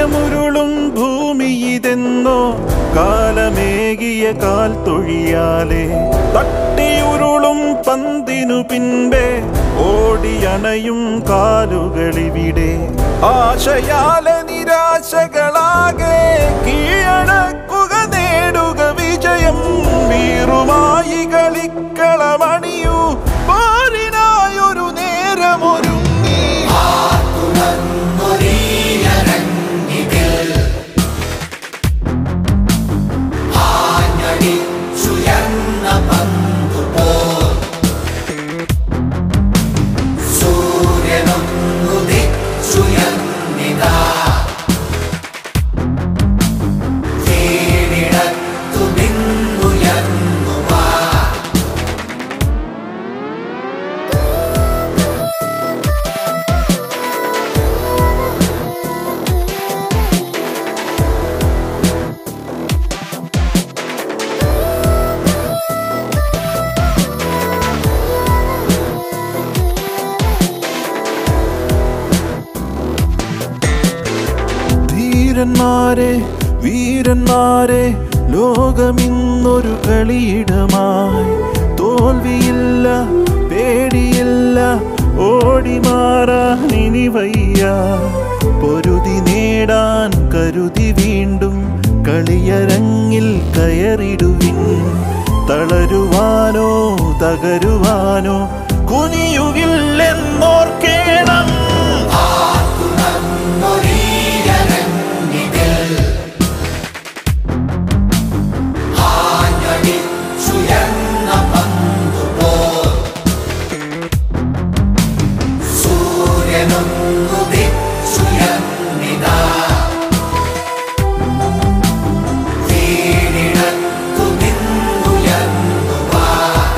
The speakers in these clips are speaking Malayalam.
നിത്യമുരുളും ഭൂമി ഇതെന്നോ കാലമേകിയ കാൽ തൊഴിയാലെ തട്ടിയുരുളും പന്തിനു പിൻപേ ഓടിയണയും കാലുകളിവിടെ ആശയാലെ നിരാശകളാകെ കീഴടക്കുക നേടുക വിജയം വീറുമായി കളിക്കളമണിയൂ പോരിനായൊരു നേരമൊരുങ്ങി ചുയർന്ന പന്തു പോ സൂര്യനൊന്നുദിച്ചുയർന്നിതാ കീഴിടത്തു നിന്നുയർന്നു വാ ധീരന്മാരെ വീരന്മാരെ ലോകമിന്നൊരു കളിയിടമായി തോൽവിയില്ല പേടിയില്ല ഓടി മാറാൻ ഇനി വയ്യ പൊരുതി നേടാൻ കരുതി വീണ്ടും കളിയരങ്ങിൽ കയറിടുവിൻ തളരുവാനോ തകരുവാനോ കുനിയുകില്ലെന്നോർക്കേണം ചുയർന്ന പന്തു പോ സൂര്യനൊന്നുദിച്ചുയർന്നിതാ കീഴിടത്തു നിന്നുയർന്നു വാ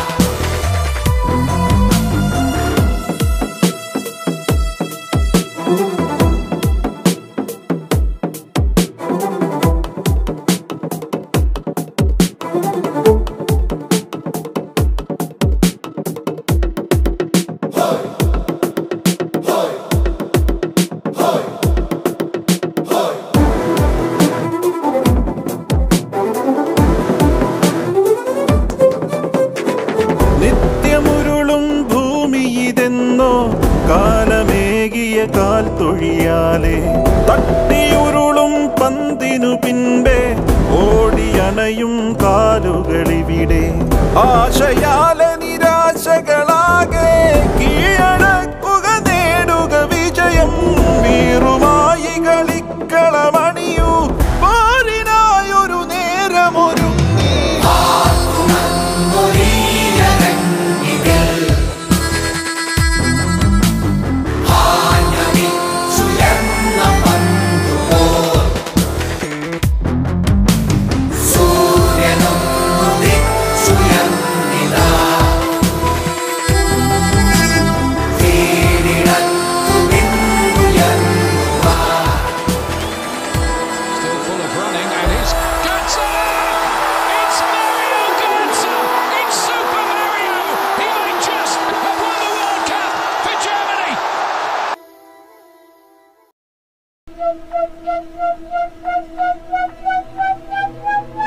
നിത്യമുരുളും ഭൂമി ഇതെന്നോ കാലമേകിയ കാൽ തൊഴിയാലെ തട്ടിയുരുളും പന്തിനു പിൻപേ ഓടിയണയും കാലുകളിവിടെ ആശയാലെ നിരാശകളാകെ കീഴടക്കുക നേടുക വിജയം വീറുമായി കളിക്കളമണിയൂ പോരിനായൊരു നേരമൊരുങ്ങി ചുയർന്ന പന്തു പോ സൂര്യനൊന്നുദിച്ചുയർന്നിതാ കീഴിടത്തു നിന്നുയർന്നു വാ Still full of running, and it's Götze! It's Mario Götze! It's Super Mario! He might just have won the World Cup for Germany! Thank you.